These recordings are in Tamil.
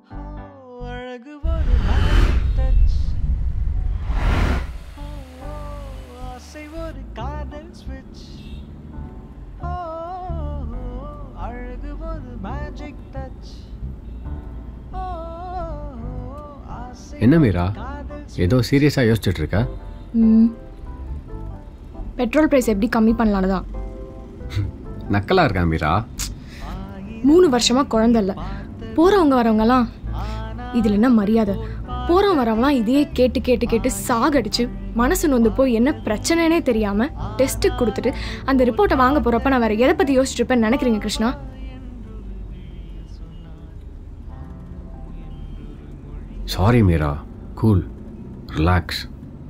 அழகு ஒரு magic touch. ஆசை ஒரு காதல் switch. ஓ, அழகு ஒரு magic touch. ஓ, ஆசை என்ன ஒரு மீரா காதல் ஏதோ சீரியஸாக யோசிச்சுட்டு இருக்க ம் பெட்ரோல் ப்ரைஸ் எப்படி கம்மி பண்ணலான்னு தான் நக்கலா இருக்கா மீரா மூணு வருஷமா குழந்தை இல்லை போறவங்க வரவங்கலாம் இதுல என்ன மரியாதை போறவங்க வரவங்களாம் இதையே கேட்டு கேட்டு கேட்டு சாகடிச்சு மனசு நொந்து போய் என்ன பிரச்சனைனே தெரியாம டெஸ்ட்டுக்கு கொடுத்துட்டு அந்த ரிப்போர்ட்டை வாங்க போறப்ப நான் வேற எதை பத்தி யோசிச்சுட்டு இருப்பேன்னு நினைக்கிறீங்க Krishna sorry Meera cool relax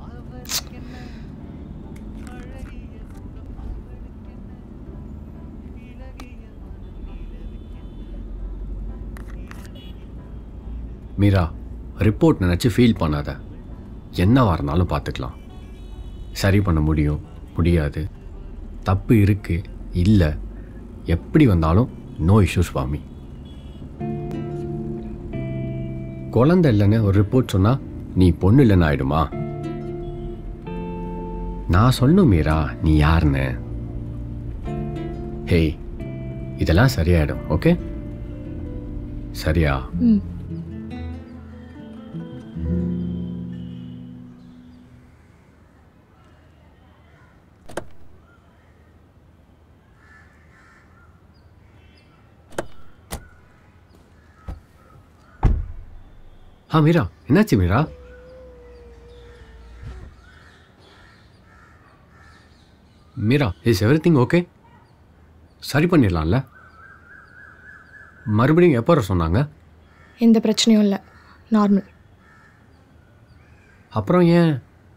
Meera report நினச்சி ஃபீல் பண்ணாத என்னவா இருந்தாலும் பார்த்துக்கலாம் சரி பண்ண முடியும் முடியாது தப்பு இருக்கு இல்லை எப்படி வந்தாலும் நோ இஷ்யூஸ் வாமி குழந்தை இல்லைன்னு ஒரு ரிப்போர்ட் சொன்னா நீ பொண்ணு இல்லைன்னு ஆயிடுமா நான் சொல்லணும் மீரா நீ யாருன்னு ஹேய் இதெல்லாம் சரியாயிடும் ஓகே சரியா ம் ஆ மீரா என்னாச்சு Meera Meera is everything okay சரி பண்ணிடலாம்ல மறுபடியும் எப்போ வர சொன்னாங்க எந்த பிரச்சனையும் இல்லை நார்மல் அப்புறம் ஏன்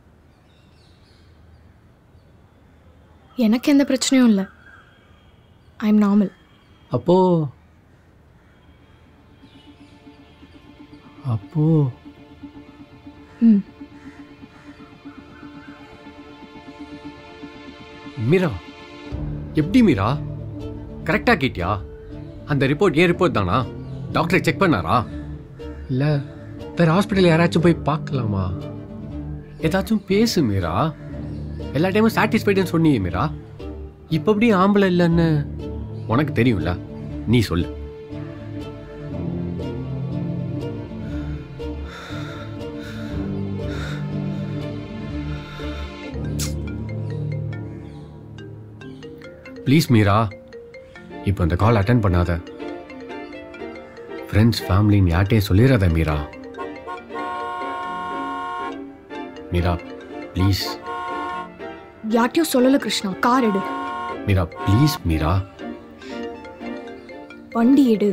எனக்கு எந்த பிரச்சனையும் இல்லை ஐ எம் நார்மல் அப்போ அப்போ ம் மீரா எப்படி மீரா கரெக்டாக கேட்டியா அந்த ரிப்போர்ட் ஏன் ரிப்போர்ட் தானா டாக்டரை செக் பண்ணாரா இல்லை வேற ஹாஸ்பிட்டல் யாராச்சும் போய் பார்க்கலாமா ஏதாச்சும் பேசு மீரா எல்லா டைமும் சாட்டிஸ்ஃபைடுன்னு சொன்னியே மீரா இப்போ எப்படி ஆம்பளை இல்லைன்னு உனக்கு தெரியும்ல நீ சொல்லு ப்ளீஸ் மீரா இப்போ இந்த கால் அட்டன் பண்ணாத ஃப்ரெண்ட்ஸ் ஃபேமிலின்னு யார்ட்டையும் சொல்லிடாத மீரா மீரா ப்ளீஸ் யார்ட்டையும் சொல்லலை கிருஷ்ணா கார் எடு மீரா ப்ளீஸ் மீரா வண்டி எடு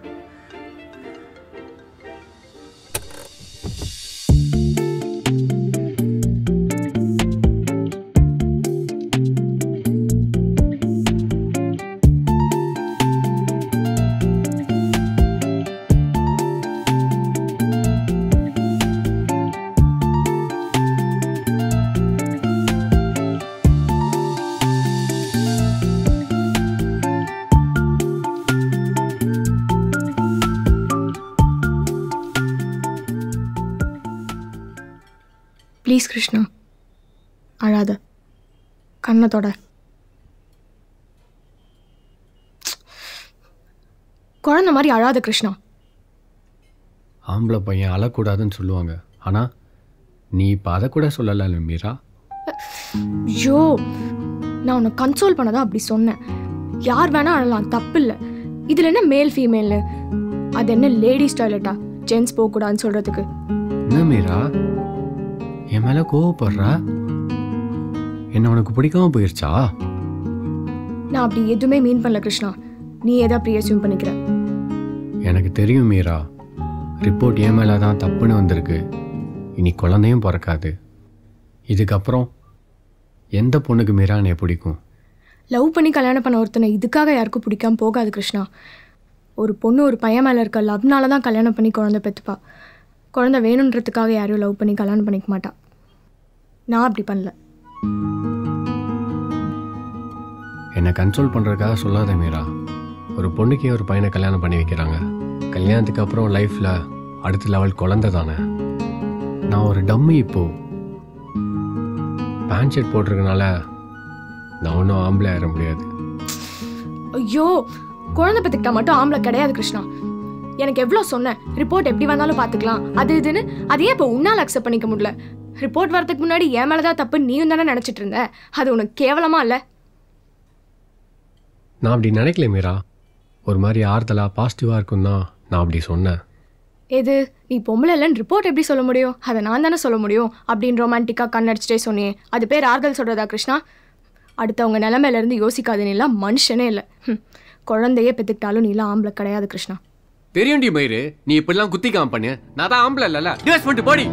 ப்ளீஸ் கிருஷ்ணா அழாத கண்ணை தொட குழந்தை மாதிரி அழாத கிருஷ்ணா ஆம்பளை பையன் அழக்கூடாதுன்னு சொல்லுவாங்க ஆனால் நீ இப்போ அதை கூட சொல்லலை மீரா ஐயோ நான் உன்னை கன்சோல் பண்ணதான் அப்படி சொன்னேன் யார் வேணா அழலாம் தப்பு இல்லை இதில் என்ன மேல் ஃபீமேல்னு அது என்ன லேடிஸ் டாய்லெட்டா ஜென்ஸ் போகக்கூடாதுன்னு சொல்கிறதுக்கு என்ன மீரா என் மேலே கோவப்படுறா என்ன உனக்கு பிடிக்காம போயிருச்சா நான் அப்படி எதுவுமே மீன் பண்ணல கிருஷ்ணா நீ எதை அப்படி அசியூம் பண்ணிக்கிற எனக்கு தெரியும் மீரா ரிப்போர்ட் என் மேலே தான் தப்புன்னு வந்திருக்கு இனி குழந்தையும் பிறக்காது இதுக்கப்புறம் எந்த பொண்ணுக்கு மீரா என்னை பிடிக்கும் லவ் பண்ணி கல்யாணம் பண்ண ஒருத்தனை இதுக்காக யாருக்கும் பிடிக்காம போகாது கிருஷ்ணா ஒரு பொண்ணு ஒரு பையன் மேலே இருக்க லவ்னால தான் கல்யாணம் பண்ணி குழந்தை பெற்றுப்பா குழந்தை வேணுன்றதுக்காக யாரையும் லவ் பண்ணி கல்யாணம் பண்ணிக்க மாட்டா நான் அப்படி பண்ணல என்னை கன்சோல் பண்ணுறதுக்காக சொல்லாத மீரா ஒரு பொண்ணுக்கே ஒரு பையனை கல்யாணம் பண்ணி வைக்கிறாங்க கல்யாணத்துக்கு அப்புறம் லைஃப்பில் அடுத்த லெவல் குழந்தை தானே நான் ஒரு டம்மி இப்போ பேண்ட் ஷர்ட் போட்டிருக்கனால நான் ஒன்றும் ஆம்பளை ஆயிட முடியாது ஐயோ குழந்தை பெற்றுக்கிட்டா மட்டும் ஆம்பளை கிடையாது கிருஷ்ணா எனக்கு எவ்வளோ சொன்னேன் ரிப்போர்ட் எப்படி வந்தாலும் பார்த்துக்கலாம் அது இதுன்னு அதையே இப்போ உன்னால் அக்செப்ட் பண்ணிக்க முடியல ரிப்போர்ட் வரதுக்கு முன்னாடி என் மேலே தான் தப்பு நீயும் தானே நினச்சிட்டு இருந்த அது உனக்கு கேவலமா இல்லை நான் அப்படி நினைக்கல மீரா ஒரு மாதிரி ஆறுதலாக பாசிட்டிவாக இருக்கும் தான் நான் அப்படி சொன்னேன் எது நீ பொம்பளை இல்லைன்னு ரிப்போர்ட் எப்படி சொல்ல முடியும் அதை நான் தானே சொல்ல முடியும் அப்படின்னு ரொமான்டிக்காக கண்ணடிச்சிட்டே சொன்னியே அது பேர் ஆறுதல் சொல்கிறதா கிருஷ்ணா அடுத்தவங்க நிலமையிலேருந்து யோசிக்காத நீலாம் மனுஷனே இல்லை ஹம். குழந்தையே பெற்றுக்கிட்டாலும் நீலாம் ஆம்பளை கிடையாது கிருஷ்ணா தெரியும்டி மயிறு நீ இப்படிலாம் குத்திக்காம பண்ணு நான் தான் ஆம்பளை இல்லைல்ல டிவைஸ் பண்ணிட்டு போடி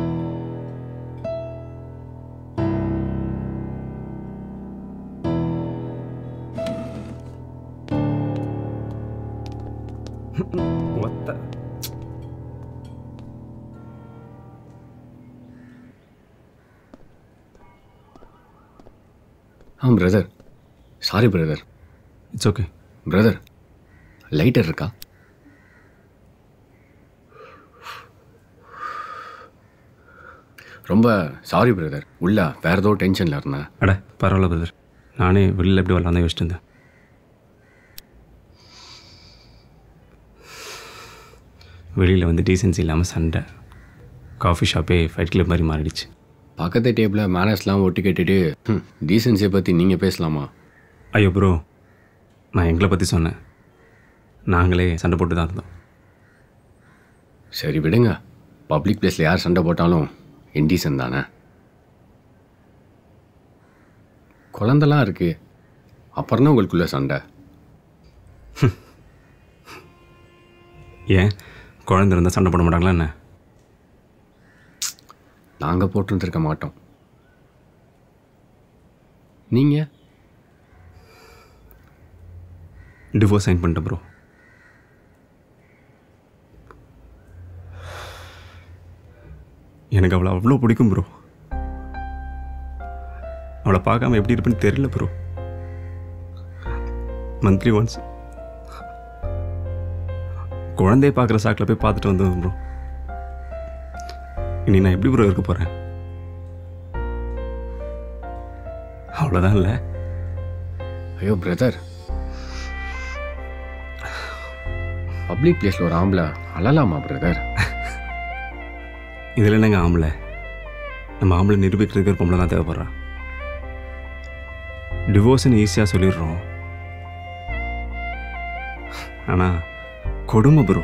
ஒத்த ஆ brother sorry brother it's okay brother lighter இருக்கா ரொம்ப சாரி பிரதர் உள்ள வேற ஏதோ டென்ஷனில் இருந்தேன் அட பரவாயில்ல பிரதர் நானே வெளியில் எப்படி வரலாம் தான் யோசிச்சுட்டு இருந்தேன் வெளியில் வந்து டீசென்சி இல்லாமல் சண்டை காஃபி ஷாப்பே ஃபைட் கிளப் மாதிரி மாறிடுச்சு பக்கத்து டேபிளில் மேனர்ஸ்லாம் ஒட்டி கேட்டுட்டு டீசென்சியை பற்றி நீங்கள் பேசலாமா ஐயோ ப்ரோ நான் எங்களை பற்றி சொன்னேன் நாங்களே சண்டை போட்டு தான் இருந்தோம் சரி விடுங்க பப்ளிக் பிளேஸில் யார் சண்டை போட்டாலும் இன்டீசன் தானே குழந்தலாம் இருக்கு அப்புறம் தான் உங்களுக்குள்ள சண்டை ஏன் குழந்தை இருந்தால் சண்டை போட மாட்டாங்களா என்ன நாங்கள் போட்டுருந்துருக்க மாட்டோம் நீங்கள் டிவோர்ஸ் சைன் பண்ணிட்டேன் ப்ரோ எனக்கு அவளை அவ்வளோ பிடிக்கும் ப்ரோ அவளை பார்க்காம எப்படி இருப்பேன்னு தெரியல ப்ரோ மந்த்லி ஒன்ஸ் குழந்தைய பார்க்குற சாக்கில் போய் பார்த்துட்டு வந்தேன் ப்ரோ இனி நான் எப்படி ப்ரோ இருக்க போகிறேன் அவ்வளோதான் இல்லை ஐயோ பிரதர் பப்ளிக் பிளேஸில் ஒரு ஆம்பளை அழலாமா பிரதர் இதில் என்னங்க ஆம்பளை நம்ம ஆம்பளை நிரூபிக்கிறதுக்கு ஒரு பொம்பளை தான் தேவைப்படுறா டிவோர்ஸ்னு ஈஸியாக சொல்லிடுறோம் ஆனால் கொடுமை ப்ரோ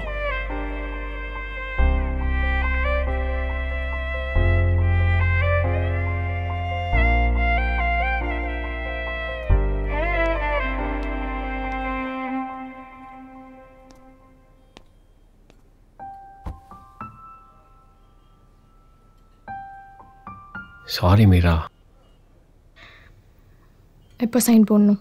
சாரி மீரா எப்போ சைன் போடணும்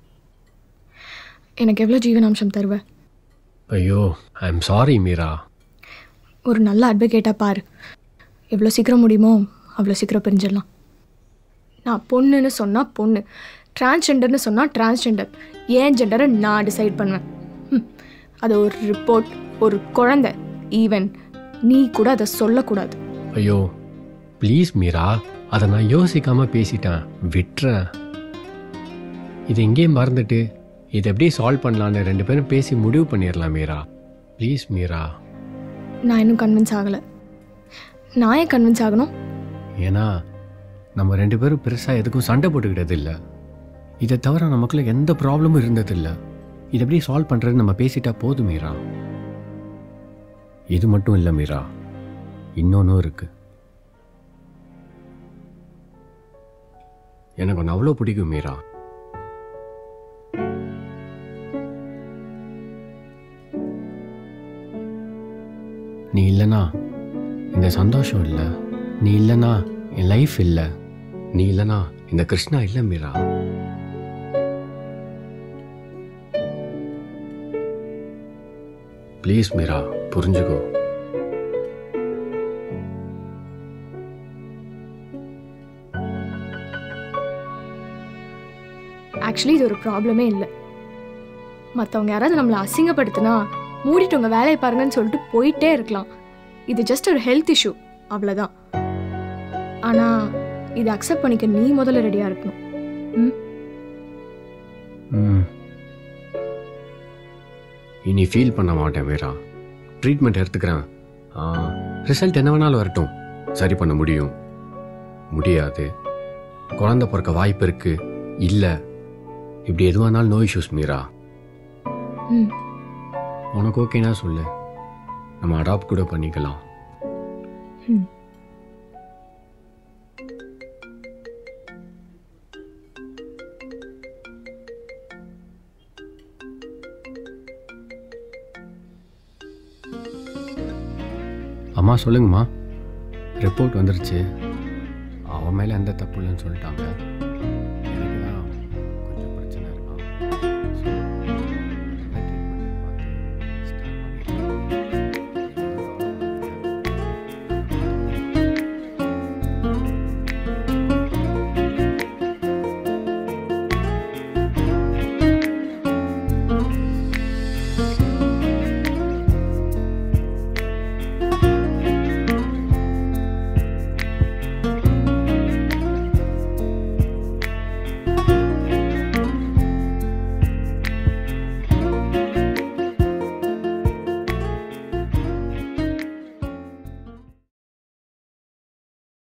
எனக்கு எவ்வளோ ஜீவனாம்சம் தருவ ஐயோ ஐ எம் சாரி மீரா ஒரு நல்ல அட்வொகேட்டாக பாரு எவ்வளோ சீக்கிரம் முடியுமோ அவ்வளோ சீக்கிரம் பிரிஞ்சிடலாம் நான் பொண்ணுன்னு சொன்னால் பொண்ணு டிரான்ஸ்ஜெண்டர்னு சொன்னால் டிரான்ஸ்ஜெண்டர் ஏன் ஜெண்டரை நான் டிசைட் பண்ணுவேன் ம், அது ஒரு ரிப்போர்ட் ஒரு குழந்தை ஈவன் நீ கூட அதை சொல்லக்கூடாது ஐயோ ப்ளீஸ் மீரா அதை நான் யோசிக்காமல் பேசிட்டேன் விட்டுறேன் இது எங்கேயும் மறந்துட்டு இதை எப்படி சால்வ் பண்ணலான்னு ரெண்டு பேரும் பேசி முடிவு பண்ணிடலாம் மீரா ப்ளீஸ் மீரா நான் இன்னும் கன்வின்ஸ் ஆகலை நான் ஏன் கன்வின்ஸ் ஆகணும் ஏன்னா நம்ம ரெண்டு பேரும் பெருசாக எதுக்கும் சண்டை போட்டுக்கிட்டது இல்லை இதை தவிர நமக்குள்ள எந்த ப்ராப்ளமும் இருந்ததில்லை இதை எப்படி சால்வ் பண்ணுறது நம்ம பேசிட்டா போதும் மீரா இது மட்டும் இல்லை மீரா இன்னொன்றும் இருக்கு எனக்கு ஒன்று அவ்வளோ பிடிக்கும் மீரா நீ இல்லைனா இந்த சந்தோஷம் இல்லை நீ இல்லைனா என் லைஃப் இல்லை நீ இல்லைனா இந்த கிருஷ்ணா இல்லை மீரா ப்ளீஸ் மீரா புரிஞ்சுக்கோ ஆக்சுவலி இது ஒரு ப்ராப்ளமே இல்லை மற்றவங்க யாராவது நம்மளை அசிங்கப்படுத்தினா மூடிட்டு உங்கள் வேலையை பாருங்கன்னு சொல்லிட்டு போயிட்டே இருக்கலாம் இது ஜஸ்ட் ஒரு ஹெல்த் இஷ்யூ அவ்வளோதான் ஆனால் இதை அக்செப்ட் பண்ணிக்க நீ முதல்ல ரெடியாக இருக்கணும் ம் ம் இனி ஃபீல் பண்ண மாட்டேன் வேறா ட்ரீட்மெண்ட் எடுத்துக்கிறேன் ரிசல்ட் என்ன வேணாலும் வரட்டும் சரி பண்ண முடியும் முடியாது குழந்தை பிறக்க வாய்ப்பு இருக்கு இல்லை இப்படி எதுவானாலும் நோ இஷ்யூஸ் மீரா ம் உனக்கு ஓகேனா சொல்லு நம்ம அடாப்ட் கூட பண்ணிக்கலாம் ம் அம்மா சொல்லுங்கம்மா ரிப்போர்ட் வந்துருச்சு அவன் மேலே எந்த தப்பு இல்லைன்னு சொல்லிட்டாங்க